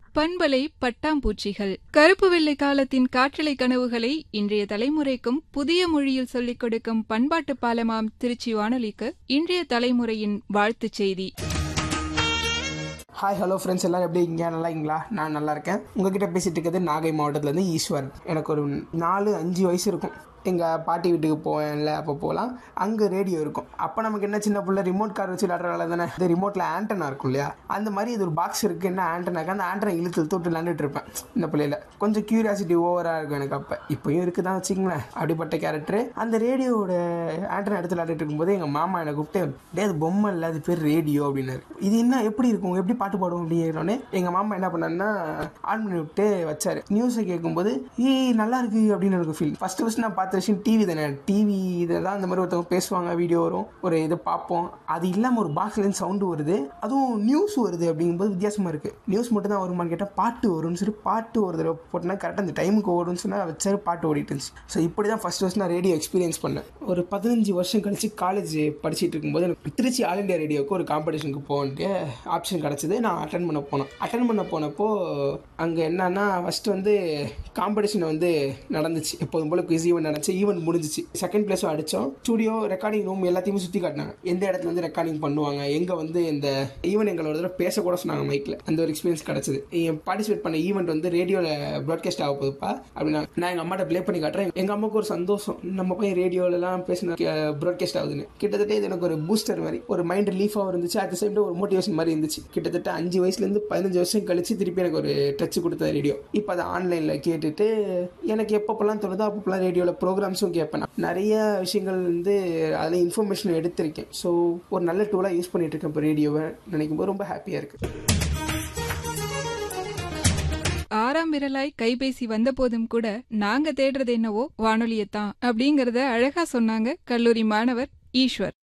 பண்பலை பட்டாம்பூச்சிகள் கருப்பு வெள்ளை காலத்தின் காற்றலை கனவுகளை இன்றைய தலைமுறைக்கும் புதிய மொழியில் சொல்லிக் கொடுக்கும் பண்பாட்டு பாலமாம் திருச்சி வானொலிக்கு இன்றைய தலைமுறையின் வாழ்த்துச் செய்தி ஹாய் ஹலோ ஃப்ரெண்ட்ஸ் எல்லாரும் எப்படி இருக்கீங்க நல்லா இருக்கீங்களா நான் நல்லா இருக்கேன் உங்ககிட்ட பேசிட்டு இருக்கிறது நாகை மாவட்டத்துலேருந்து ஈஸ்வரன் எனக்கு ஒரு நாலு அஞ்சு வயசு இருக்கும் எங்கள் பாட்டி வீட்டுக்கு போவேன்ல அப்போ போகலாம் அங்கே ரேடியோ இருக்கும் அப்போ நமக்கு என்ன சின்ன பிள்ளை ரிமோட் கார் வச்சு விளாட்ற வேலை தானே இந்த ரிமோட்டில் ஆண்டனா இருக்கும் இல்லையா அந்த மாதிரி இது ஒரு பாக்ஸ் இருக்குது என்ன ஆண்டனாக்கு அந்த ஆண்டனை இழுத்து இழுத்து விட்டு விளாண்டுட்டு இருப்பேன் இந்த பிள்ளையில கொஞ்சம் க்யூரியாசிட்டி ஓவராக இருக்கும் எனக்கு அப்போ இப்போயும் இருக்குது தான் வச்சுங்களேன் அப்படிப்பட்ட கேரக்டர் அந்த ரேடியோவோட ஆண்டனா எடுத்து விளாண்டுட்டு இருக்கும்போது எங்கள் மாமா என்னை கூப்பிட்டு டே அது பொம்மை இல்லை அது பேர் ரேடியோ அப்படின்னாரு இது என்ன எப்படி இருக்கும் எப்படி பாட்டு பாடும் அப்படிங்கிறோடனே எங்கள் மாமா என்ன பண்ணாருன்னா ஆன் பண்ணி விட்டு வச்சாரு நியூஸை கேட்கும்போது ஏய் நல்லா இருக்கு அப்படின்னு எனக்கு ஃபீல் ஃபர்ஸ்ட் ஃபர்ஸ்ட் நான் பார்த்த விஷயம் டிவி தானே டிவி இதில் தான் இந்த மாதிரி ஒருத்தவங்க பேசுவாங்க வீடியோ வரும் ஒரு இது பார்ப்போம் அது இல்லாமல் ஒரு பாக்ஸ்லேருந்து சவுண்டு வருது அதுவும் நியூஸ் வருது அப்படிங்கும்போது வித்தியாசமாக இருக்குது நியூஸ் மட்டும் தான் வருமான்னு கேட்டால் பாட்டு வரும்னு சொல்லி பாட்டு ஒரு தடவை போட்டோன்னா கரெக்டாக அந்த டைமுக்கு ஓடும்னு சொன்னால் வச்சாரு பாட்டு ஓடிட்டு இருந்துச்சு ஸோ இப்படி தான் ஃபஸ்ட் ஃபஸ்ட் நான் ரேடியோ எக்ஸ்பீரியன்ஸ் பண்ணேன் ஒரு பதினஞ்சு வருஷம் கழிச்சு காலேஜ் படிச்சுட்டு இருக்கும்போது எனக்கு திருச்சி ஆல் இண்டியா ரேடியோவுக்கு ஒரு காம்படிஷனுக்கு போக வேண்டிய ஆப்ஷன் கிடச்சிது நான் அட்டன் பண்ண போனேன் அட்டன் பண்ண போனப்போ அங்கே என்னன்னா ஃபஸ்ட்டு வந்து காம்படிஷன் வந்து நடந்துச்சு எப்போதும் போல குவிஸ் ஈவெண்ட் நடந்துச்சு ஈவெண்ட் முடிஞ்சிச்சு செகண்ட் பிளேஸும் அடித்தோம் ஸ்டுடியோ ரெக்கார்டிங் ரூம் எல்லாத்தையுமே சுற்றி காட்டினாங்க எந்த இடத்துல வந்து ரெக்கார்டிங் பண்ணுவாங்க எங்கே வந்து இந்த ஈவெண்ட் எங்களோட தடவை பேசக்கூட சொன்னாங்க மைக்கில் அந்த ஒரு எக்ஸ்பீரியன்ஸ் கிடச்சிது பார்ட்டிசிபேட் பண்ண ஈவெண்ட் வந்து ரேடியோவில் ப்ராட்காஸ்ட் ஆக போகுதுப்பா அப்படின்னா நான் எங்கள் அம்மாட்ட ப்ளே பண்ணி காட்டுறேன் எங்கள் அம்மாவுக்கு ஒரு சந்தோஷம் நம்ம போய் ரேடியோலலாம் பேசின ப்ராட்காஸ்ட் ஆகுதுன்னு கிட்டத்தட்ட இது எனக்கு ஒரு பூஸ்டர் மாதிரி ஒரு மைண்ட் ரிலீஃபாகவும் இருந்துச்சு அட் சேம் ஒரு மோட்டிவேஷன் மாதிரி இருந்துச்சு கிட்டத்தட்ட அஞ்சு வயசுலேருந்து பதினஞ்சு வருஷம் கழிச்சு திருப்பி எனக்கு ஒரு டச் கொடுத்த ரேடியோ இப்போ அதை ஆன்லைனில் கேட்டுட்டு எனக்கு எப்பப்பெல்லாம் தோணுதோ அப்பப்பெல்லாம் ரேடியோவில் ப்ரோக்ராம்ஸும் கேட்பேன் நான். நிறைய விஷயங்கள் வந்து அதில் இன்ஃபர்மேஷன் எடுத்திருக்கேன் ஸோ ஒரு நல்ல டூலாக யூஸ் பண்ணிட்டு இருக்கேன் இப்போ ரேடியோவை நினைக்கும் போது ரொம்ப ஹாப்பியாக இருக்குது ஆறாம் விரலாய் கைபேசி வந்த போதும் கூட நாங்க தேடுறது என்னவோ வானொலியத்தான் அப்படிங்கறத அழகா சொன்னாங்க கல்லூரி மாணவர் ஈஸ்வர்